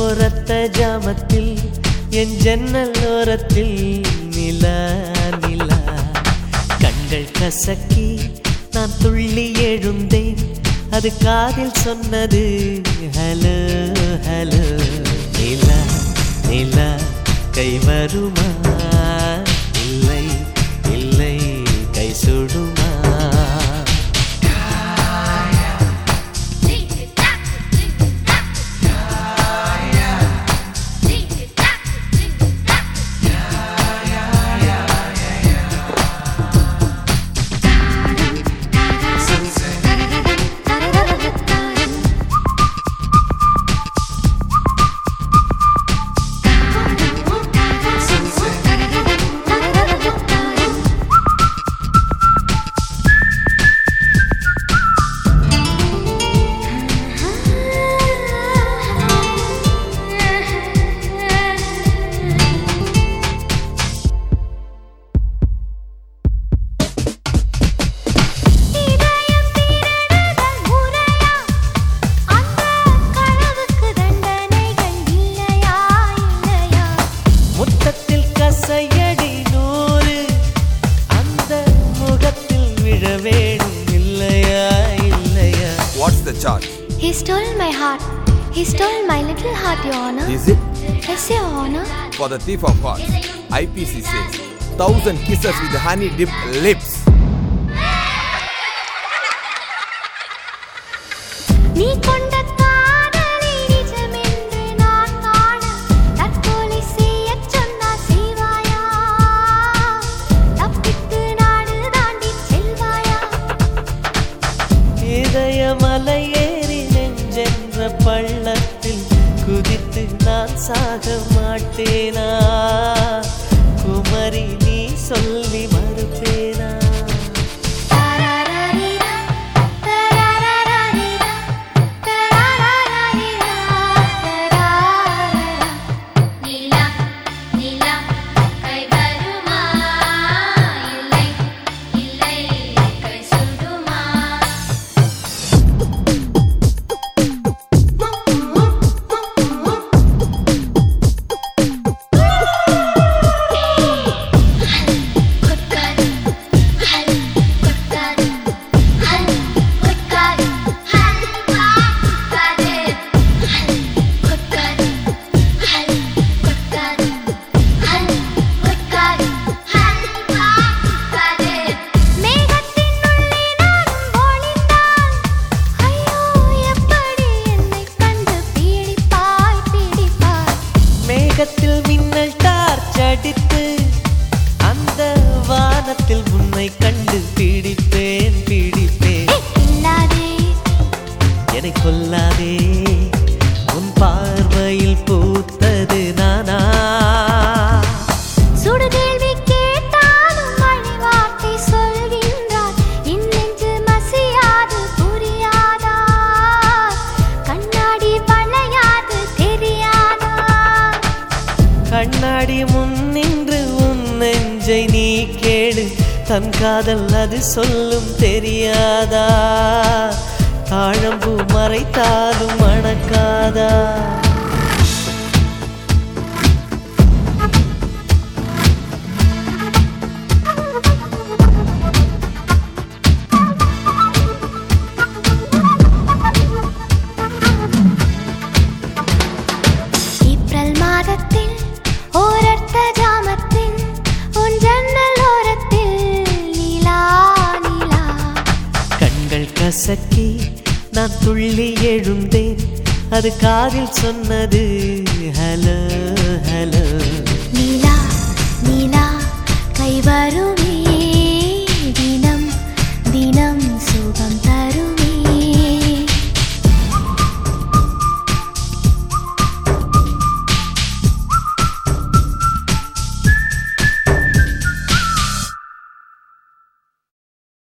ஓரத்த ஜாமத்தில் என் ஜன்னல் ஓரத்தில் நிலா நிலா கண்கள் கசக்கி நான் துள்ளி எழுந்தேன் அது காதில் சொன்னது ஹலோ ஹலோ நிலா நிலா கை வருமா இல்லை இல்லை கை சுடுமா இதயம் திருடுதல் முறையா அந்த களவுக்கு தண்டனைகள் இல்லையா இல்லையா முத்தத்தில் கசையடி நூறு அந்த முகத்தில் விழ வேணும் இல்லையா இல்லையா What's the charge? He stole my heart. He stole my little heart, Your Honor. Is it Yes, Your Honor. for the thief of hearts? IPC says thousand kisses with honey dipped lips. நீ கொண்ட காதலை நிஜமென்று நான் காண தற்கொலை செய்யச் சொன்னால் செய்வாயா? தப்பித்து நாடு தாண்டிச் செல்வாயா? இதயமலை ஏறி நெஞ்சென்ற பள்ளத்தில் குதித்து நான் சாக மாட்டேனா குமரி நீ சொல்லி மறுப்பேனா தரரரிரா, தரரரரிரா, தரரரரிரா, தரரரரா. நிலா நிலா கை வருமா இல்லை இல்லை கை சுடுமா கொட்டாரு ஹல் கொட்டாரு ஹல் கொட்டாரு ஹல்வா கொட்டாரு ஹல் கொட்டாரு ஹல் கொட்டாரு ஹல் கொட்டாரு ஹல்வா கொட்டாரு மேகத்தின் உள்ளே நானும் ஒளிந்தால், ஐயோ எப்படி என்னைக் கண்டு பீடிப்பாய், பீடிப்பாய். மேகத்தில் மின்னல் டார்ச் அடித்து அந்த வானத்தில் உன்னை கண்டு பிடிப்பேன் பிடிப்பேன் ஏய், இல்லாதே, என்னை கொல்லாதே உன் பார்வையில் பூத்தது நானா சுடுகேள்வி கேட்டாலும் மழை வார்த்தை சொல்கின்றார். என் நெஞ்சு மசியாது, புரியாதா? கண்ணாடி வளையாது, தெரியாதா? கண்ணாடி முன் நின்று உன் நெஞ்சை நீ கேடு தன் காதல் அது சொல்லும் தெரியாதா தாழம்பூ மறைத்தாலும் மணக்காதா ஏப்ரல் மாதத்தில் ஓரர்த்த ஜாமத்தில் உன் ஜன்னல் ஓரத்தில் நிலா நிலா கண்கள் கசக்கி நான் துள்ளி எழுந்தேன் அது காதில் சொன்னது ஹலோ